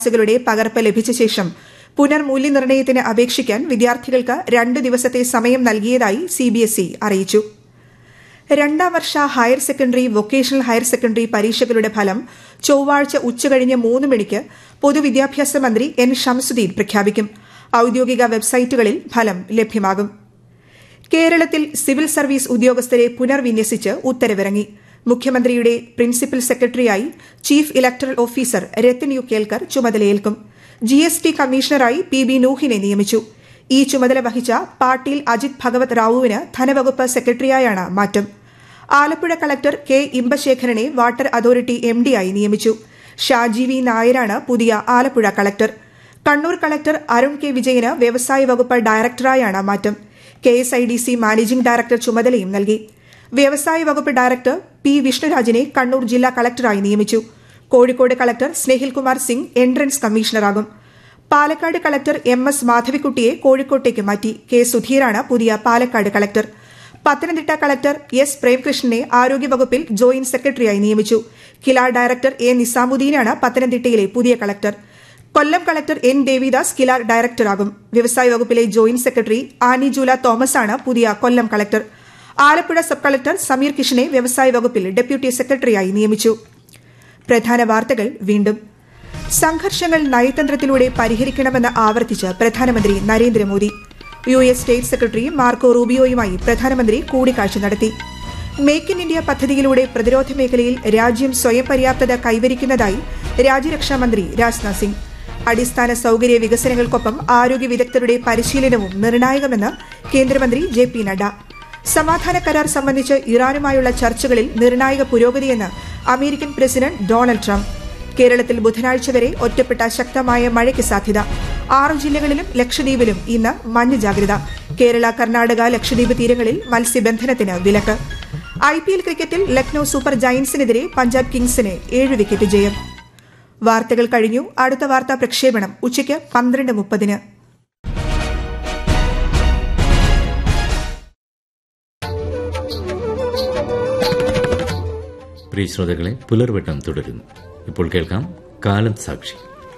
ക്ലാസുകളുടെ പകർപ്പ് ലഭിച്ച ശേഷം പുനർമൂല്യനിർണ്ണയത്തിന് അപേക്ഷിക്കാൻ വിദ്യാർത്ഥികൾക്ക് രണ്ട് ദിവസത്തെ സമയം നൽകിയതായി സിബിഎസ്ഇ അറിയിച്ചു രണ്ടാം വർഷ higher secondary vocational higher secondary പരീക്ഷകളുടെ ഫലം ചൊവ്വാഴ്ച ഉച്ചകഴിഞ്ഞ് മൂന്ന് മണിക്ക് പൊതുവിദ്യാഭ്യാസ മന്ത്രി എൻ ഷംസുദ്ദീൻ പ്രഖ്യാപിക്കും ഔദ്യോഗിക വെബ്സൈറ്റുകളിൽ ഫലം ലഭ്യമാകും കേരളത്തിൽ സിവിൽ സർവീസ് ഉദ്യോഗസ്ഥരെ പുനർവിന്യസിച്ച് ഉത്തരവിറങ്ങി മുഖ്യമന്ത്രിയുടെ പ്രിൻസിപ്പൽ സെക്രട്ടറിയായി chief electoral officer Rathan U Kelkar ചുമതലയേൽക്കും ജി എസ് ടി കമ്മീഷണറായി പി ബി നൂഹിനെ നിയമിച്ചു ഈ ചുമതല വഹിച്ച പാട്ടീൽ അജിത് ഭഗവത് റാവുവിന് ധനവകുപ്പ് സെക്രട്ടറിയായാണ് മാറ്റം ആലപ്പുഴ കളക്ടർ കെ ഇമ്പശേഖരനെ വാട്ടർ അതോറിറ്റി എം ഡിയായി നിയമിച്ചു ഷാജി വി നായരാണ് പുതിയ Alappuzha collector Kannur collector Arun K വിജയന് വ്യവസായ വകുപ്പ് ഡയറക്ടറായാണ് മാറ്റം K S I D C managing director ചുമതലയും നൽകി വ്യവസായ വകുപ്പ് ഡയറക്ടർ പി വിഷ്ണുരാജിനെ കണ്ണൂർ ജില്ലാ കളക്ടറായി നിയമിച്ചു കോഴിക്കോട് കളക്ടർ സ്നേഹിൽകുമാർ സിംഗ് എൻട്രൻസ് കമ്മീഷണറാകും പാലക്കാട് കളക്ടർ എം എസ് മാധവിക്കുട്ടിയെ കോഴിക്കോട്ടേക്ക് മാറ്റി കെ സുധീറാണ് പുതിയ Palakkad collector Pathanamthitta collector S പ്രേംകൃഷ്ണനെ ആരോഗ്യവകുപ്പിൽ ജോയിന്റ് സെക്രട്ടറിയായി നിയമിച്ചു കില ഡയറക്ടർ എ നിസാമുദ്ദീനാണ് പത്തനംതിട്ടയിലെ പുതിയ കളക്ടർ കൊല്ലം കളക്ടർ എൻ ദേവിദാസ് കില ഡയറക്ടറാകും വ്യവസായ വകുപ്പിലെ ജോയിന്റ് സെക്രട്ടറി ആനി ജൂല തോമസാണ് പുതിയ Kollam collector Alappuzha sub collector Sameer കിഷനെ വ്യവസായ വകുപ്പിൽ ഡെപ്യൂട്ടി സെക്രട്ടറിയായി നിയമിച്ചു പ്രധാന വാർത്തകൾ വീണ്ടും സംഘർഷങ്ങൾ നയതന്ത്രത്തിലൂടെ പരിഹരിക്കണമെന്ന് ആവർത്തിച്ച് പ്രധാനമന്ത്രി Narendra Modi U S state secretary Marco റൂബിയോയുമായി പ്രധാനമന്ത്രി കൂടിക്കാഴ്ച നടത്തി മേക്ക് ഇൻ ഇന്ത്യ പദ്ധതിയിലൂടെ പ്രതിരോധ മേഖലയിൽ രാജ്യം സ്വയം പര്യാപ്തത കൈവരിക്കുന്നതായി രാജ്യരക്ഷാമന്ത്രി രാജ്നാഥ് സിംഗ് അടിസ്ഥാന സൌകര്യ വികസനങ്ങൾക്കൊപ്പം ആരോഗ്യ വിദഗ്ധരുടെ പരിശീലനവും നിർണായകമെന്ന് കേന്ദ്രമന്ത്രി ജെ പി നഡ്ഡ സമാധാന കരാർ സംബന്ധിച്ച് ഇറാനുമായുള്ള ചർച്ചകളിൽ നിർണായക പുരോഗതിയെന്ന് അമേരിക്കൻ പ്രസിഡന്റ് ഡൊണാൾഡ് ട്രംപ് കേരളത്തിൽ ബുധനാഴ്ച വരെ ഒറ്റപ്പെട്ട ശക്തമായ മഴയ്ക്ക് സാധ്യത ആറു ജില്ലകളിലും ലക്ഷദ്വീപിലും ഇന്ന് മഞ്ഞ ജാഗ്രത കേരള കർണാടക ലക്ഷദ്വീപ് തീരങ്ങളിൽ മത്സ്യബന്ധനത്തിന് വിലക്ക് ഐ പി എൽ ക്രിക്കറ്റിൽ ലക്നൌ സൂപ്പർ ജയന്റ്സിനെതിരെ പഞ്ചാബ് കിങ്സിന് ഏഴ് വിക്കറ്റ് ജയം വാർത്തകൾ കഴിഞ്ഞു അടുത്ത വാർത്താ പ്രക്ഷേപണം ഉച്ചയ്ക്ക് പന്ത്രണ്ട് മുപ്പതിന് പ്രിയ ശ്രോതാക്കളെ പുലർവട്ടം തുടരുന്നു ഇപ്പോൾ കേൾക്കാം കാലം സാക്ഷി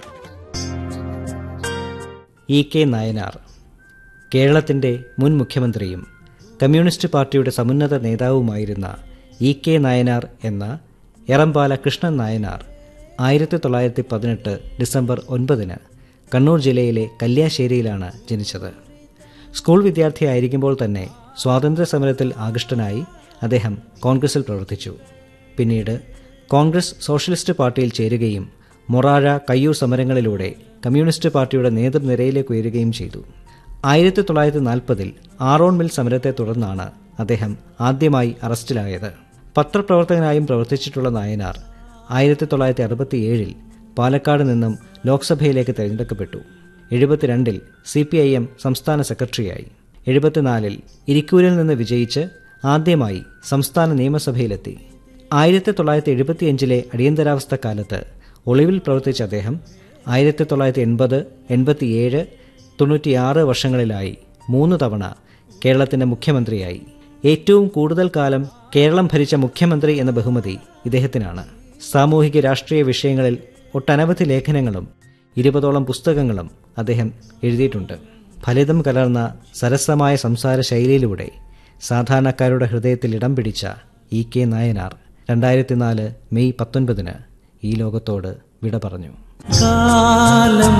ഇ കെ നായനാർ കേരളത്തിൻ്റെ മുൻ മുഖ്യമന്ത്രിയും കമ്മ്യൂണിസ്റ്റ് പാർട്ടിയുടെ സമുന്നത നേതാവുമായിരുന്ന ഇ കെ നായനാർ എന്ന എറമ്പാല കൃഷ്ണൻ നായനാർ ആയിരത്തി തൊള്ളായിരത്തി പതിനെട്ട് ഡിസംബർ ഒൻപതിന് കണ്ണൂർ ജില്ലയിലെ കല്യാശ്ശേരിയിലാണ് ജനിച്ചത് സ്കൂൾ വിദ്യാർത്ഥിയായിരിക്കുമ്പോൾ തന്നെ സ്വാതന്ത്ര്യ സമരത്തിൽ ആകൃഷ്ടനായി അദ്ദേഹം കോൺഗ്രസിൽ പ്രവർത്തിച്ചു പിന്നീട് കോൺഗ്രസ് സോഷ്യലിസ്റ്റ് പാർട്ടിയിൽ ചേരുകയും മൊറാഴ കയ്യൂർ സമരങ്ങളിലൂടെ കമ്മ്യൂണിസ്റ്റ് പാർട്ടിയുടെ നേതൃനിരയിലേക്ക് ഉയരുകയും ചെയ്തു ആയിരത്തി തൊള്ളായിരത്തി നാൽപ്പതിൽ ആറോൺ മിൽ സമരത്തെ തുടർന്നാണ് അദ്ദേഹം ആദ്യമായി അറസ്റ്റിലായത് പത്രപ്രവർത്തകനായും പ്രവർത്തിച്ചിട്ടുള്ള നായനാർ ആയിരത്തി തൊള്ളായിരത്തി അറുപത്തിയേഴിൽ പാലക്കാട് നിന്നും ലോക്സഭയിലേക്ക് തിരഞ്ഞെടുക്കപ്പെട്ടു എഴുപത്തിരണ്ടിൽ സി പി ഐ എം സംസ്ഥാന സെക്രട്ടറിയായി എഴുപത്തിനാലിൽ ഇരിക്കൂരിൽ നിന്ന് വിജയിച്ച് ആദ്യമായി സംസ്ഥാന നിയമസഭയിലെത്തി ആയിരത്തി തൊള്ളായിരത്തി എഴുപത്തിയഞ്ചിലെ അടിയന്തരാവസ്ഥ കാലത്ത് ഒളിവിൽ പ്രവർത്തിച്ച അദ്ദേഹം ആയിരത്തി തൊള്ളായിരത്തി എൺപത് എൺപത്തിയേഴ് തൊണ്ണൂറ്റിയാറ് വർഷങ്ങളിലായി മൂന്ന് തവണ കേരളത്തിൻ്റെ മുഖ്യമന്ത്രിയായി ഏറ്റവും കൂടുതൽ കാലം കേരളം ഭരിച്ച മുഖ്യമന്ത്രി എന്ന ബഹുമതി ഇദ്ദേഹത്തിനാണ് സാമൂഹിക രാഷ്ട്രീയ വിഷയങ്ങളിൽ ഒട്ടനവധി ലേഖനങ്ങളും ഇരുപതോളം പുസ്തകങ്ങളും അദ്ദേഹം എഴുതിയിട്ടുണ്ട് ഫലിതം കലർന്ന സരസമായ സംസാര ശൈലിയിലൂടെ സാധാരണക്കാരുടെ ഹൃദയത്തിൽ ഇടം പിടിച്ച ഇ കെ നായനാർ രണ്ടായിരത്തി നാല് മെയ് പത്തൊൻപതിന് ഈ ലോകത്തോട് വിട പറഞ്ഞു കാലം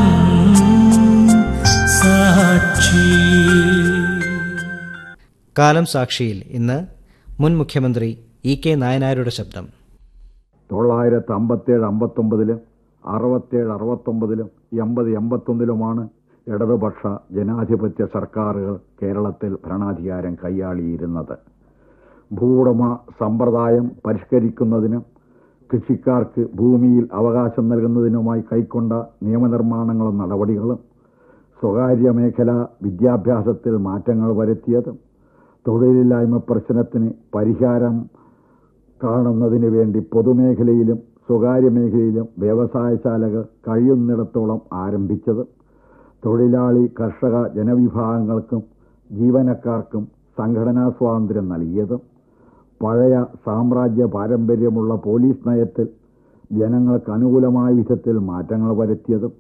സാക്ഷി കാലം സാക്ഷിയിൽ ഇന്ന് മുൻ മുഖ്യമന്ത്രി ഇ കെ നായനാരുടെ ശബ്ദം തൊള്ളായിരത്തി അമ്പത്തേഴ് അമ്പത്തൊമ്പതിലും അറുപത്തേഴ് അറുപത്തൊമ്പതിലും എൺപത് എൺപത്തൊന്നിലുമാണ് ഇടതുപക്ഷ ജനാധിപത്യ സർക്കാരുകൾ കേരളത്തിൽ ഭരണാധികാരം കൈയാളിയിരുന്നത് ഭൂവുടമ സമ്പ്രദായം പരിഷ്കരിക്കുന്നതിനും കൃഷിക്കാർക്ക് ഭൂമിയിൽ അവകാശം നൽകുന്നതിനുമായി കൈക്കൊണ്ട നിയമനിർമ്മാണങ്ങളും നടപടികളും സ്വകാര്യ മേഖല വിദ്യാഭ്യാസത്തിൽ മാറ്റങ്ങൾ വരുത്തിയതും തൊഴിലില്ലായ്മ പ്രശ്നത്തിന് പരിഹാരം കാണുന്നതിന് വേണ്ടി പൊതുമേഖലയിലും സ്വകാര്യ മേഖലയിലും വ്യവസായശാലകൾ കഴിയുന്നിടത്തോളം ആരംഭിച്ചത് തൊഴിലാളി കർഷക ജനവിഭാഗങ്ങൾക്കും ജീവനക്കാർക്കും സംഘടനാ സ്വാതന്ത്ര്യം നൽകിയതും പഴയ സാമ്രാജ്യ പാരമ്പര്യമുള്ള പോലീസ് നയത്തിൽ ജനങ്ങൾക്ക് അനുകൂലമായ വിധത്തിൽ മാറ്റങ്ങൾ വരുത്തിയതും